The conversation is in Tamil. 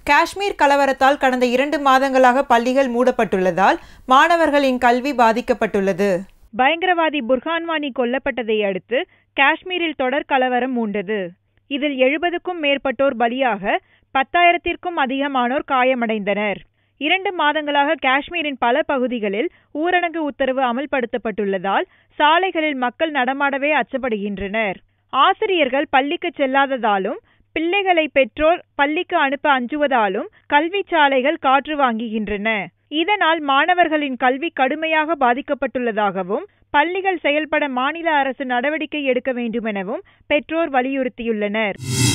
காஷ்மீர் கலவரத்தால் கடந்த இரண்டு மாதங்களாக பள்ளிகள் மூடப்பட்டுள்ளதால் மாணவர்களின் கல்வி பாதிக்கப்பட்டுள்ளது பயங்கரவாதி புர்ஹான்வானி கொல்லப்பட்டதை அடுத்து காஷ்மீரில் தொடர் கலவரம் மூண்டது இதில் எழுபதுக்கும் மேற்பட்டோர் பலியாக பத்தாயிரத்திற்கும் அதிகமானோர் காயமடைந்தனர் இரண்டு மாதங்களாக காஷ்மீரின் பல பகுதிகளில் ஊரடங்கு உத்தரவு அமல்படுத்தப்பட்டுள்ளதால் சாலைகளில் மக்கள் நடமாடவே அச்சப்படுகின்றனர் ஆசிரியர்கள் பள்ளிக்கு செல்லாததாலும் பிள்ளைகளை பெற்றோர் பள்ளிக்கு அனுப்ப அஞ்சுவதாலும் கல்வி சாலைகள் காற்று வாங்குகின்றன இதனால் மாணவர்களின் கல்வி கடுமையாக பாதிக்கப்பட்டுள்ளதாகவும் பள்ளிகள் செயல்பட மாநில அரசு நடவடிக்கை எடுக்க வேண்டுமெனவும் பெற்றோர் வலியுறுத்தியுள்ளனர்